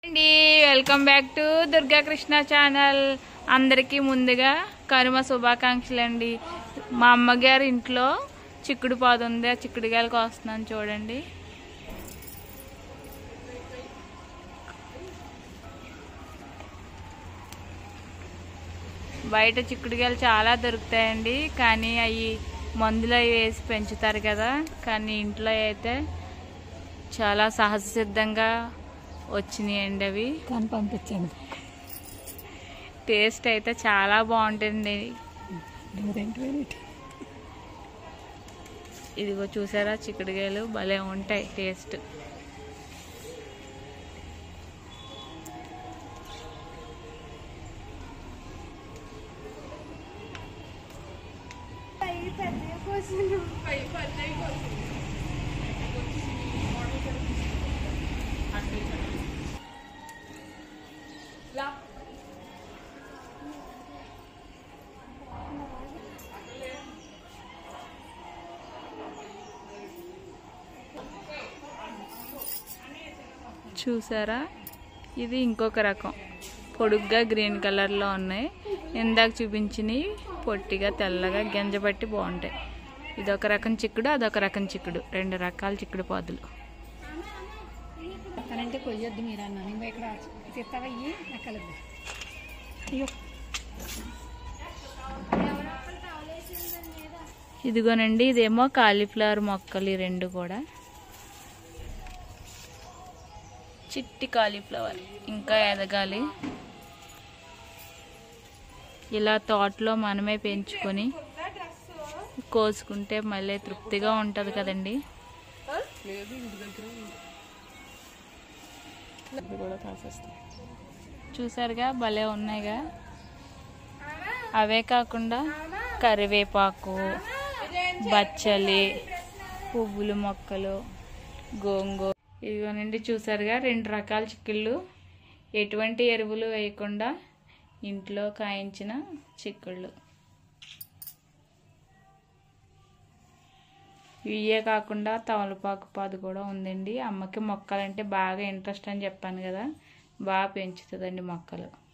అండి welcome back to Durga Krishna channel అందరికీ ముందుగా కనుమ శుభాకాంక్షలు అండి మా అమ్మగారి ఇంట్లో చిక్కుడు పాదు ఉంది ఆ చిక్కుడుగాయలకు వస్తున్నాను చూడండి బయట చిక్కుడుగాయలు చాలా దొరుకుతాయండి కానీ అవి మందులు అవి వేసి పెంచుతారు కదా కానీ ఇంట్లో అయితే చాలా సహజ సిద్ధంగా వచ్చినాయండి అవి కానీ పంపించండి టేస్ట్ అయితే చాలా బాగుంటుంది నూరెంటు వెరైటీ ఇదిగో చూసారా చిక్కుడుగాయలు భలే ఉంటాయి టేస్ట్ చూసారా ఇది ఇంకొక రకం పొడుగ్గా గ్రీన్ కలర్లో ఉన్నాయి ఇందాక చూపించినవి పొట్టిగా తెల్లగా గింజబట్టి బాగుంటాయి ఇదొక రకం చిక్కుడు అదొక రకం చిక్కుడు రెండు రకాల చిక్కుడు పాదులు పక్కనంటే కొయ్యొద్దు మీరు అన్నాను ఇంకా ఇక్కడ తిత్తవయ్యి నక్కలద్దు అయ్యో ఇదిగోనండి ఇదేమో కాలీఫ్లవర్ మొక్కలు ఈ రెండు కూడా చిట్టి కాలీఫ్లవర్ ఇంకా ఎదగాలి ఇలా తోటలో మనమే పెంచుకొని కోసుకుంటే మళ్ళీ తృప్తిగా ఉంటుంది కదండి చూసారుగా భలే ఉన్నాయిగా అవే కాకుండా కరివేపాకు బచ్చలి పువ్వులు మొక్కలు గోంగూర ఇదిగోనండి చూసారుగా రెండు రకాల చిక్కుళ్ళు ఎటువంటి ఎరువులు వేయకుండా ఇంట్లో కాయించిన చిక్కుళ్ళు ఇవే కాకుండా తమలపాకు పాదు కూడా ఉందండి అమ్మకి మొక్కలంటే బాగా ఇంట్రెస్ట్ అని చెప్పాను కదా బాగా పెంచుతుందండి మొక్కలు